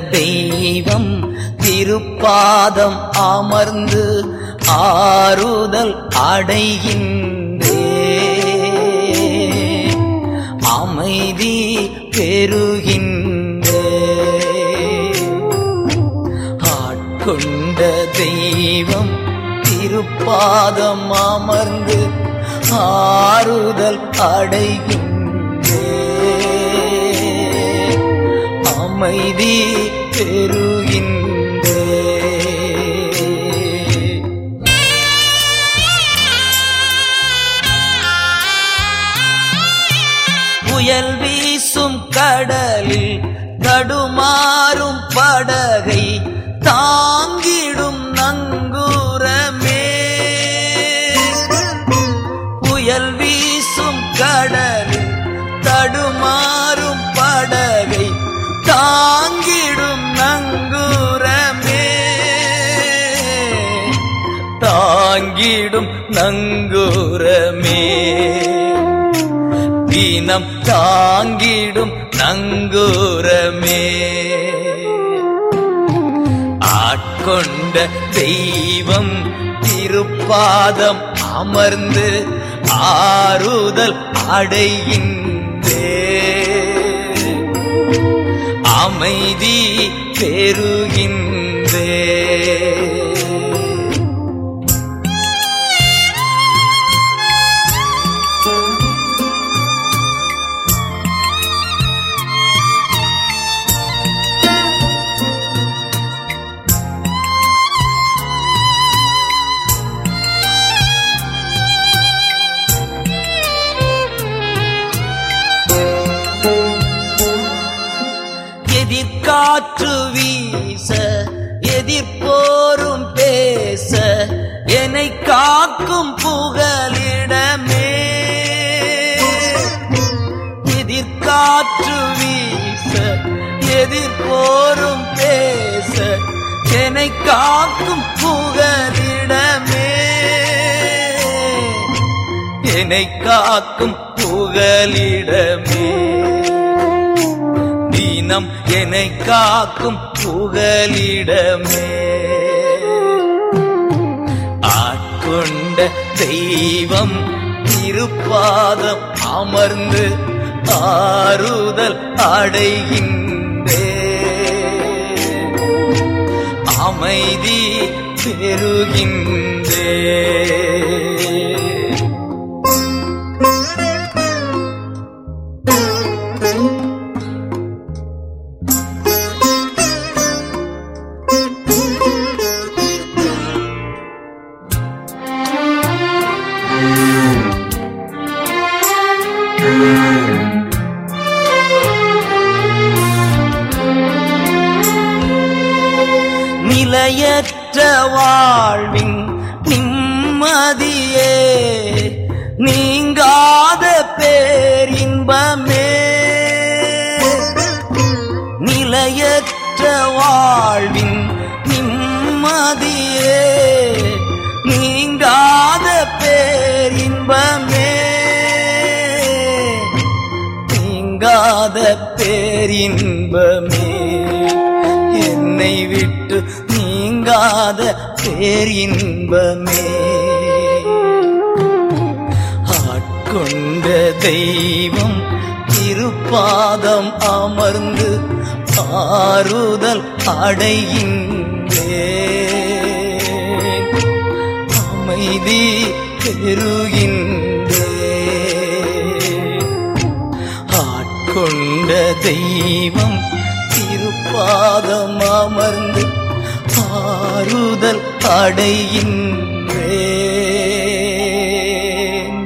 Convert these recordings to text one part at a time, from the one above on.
தெய்வம் திருப்பாதம் அமர்ந்து ஆறுதல் அடைகின்றே அமைதி பெறுகின்றே ஆட்கொண்ட தெய்வம் திருப்பாதம் அமர்ந்து ஆறுதல் அடைகின்றே அமைதி பெறுகின்றே புயல் வீசும் கடலில் தடுமாறும் படகை தாங்கிடும் நங்கூரமே புயல் வீசும் கடலில் தடுமாறும் படகை தாங்கிடும் நங்கூரமே தாங்கிடும் நங்கூரமே தீனம் தாங்கிடும் நங்கூரமே ஆட்கொண்ட தெய்வம் திருப்பாதம் அமர்ந்து ஆறுதல் அடைகின்றே அமைதி பெறுகின்றே எதிர்காற்று வீச எதிர்போரும் பேச என்னை காக்கும் புகலிடமே எதிர்காற்று வீச எதிர்போரும் பேச என்னை காக்கும் புகலிடமே என்னை காக்கும் புகலிடமே தீனம் என்னை காக்கும் புகலிடமே ஆட்கொண்ட தெய்வம் திருப்பாதம் அமர்ந்து ஆறுதல் அடைகின்றே அமைதி பெறுகின்றே நிலையற்ற வாழ்வின் நிம்மதியே நீங்காத பேரின்பமே நிலையற்ற வாழ்வின் நிம்மதியே நீங்காத பேரின்பமே நீங்காத பேரின்பமே என்னை விட்டு நீங்காத பேரின்பமே ஆட்கொண்ட தெய்வம் திருப்பாதம் அமர்ந்து ஆறுதல் அடைகின்றேன் அமைதி பெறுகின்றேன் ஆட்கொண்ட தெய்வம் திருப்பாதம் அமர்ந்து ஆறுதல் அடைகின்றேன்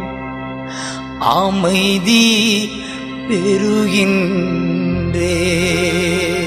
அமைதி பெறுகின்றேன்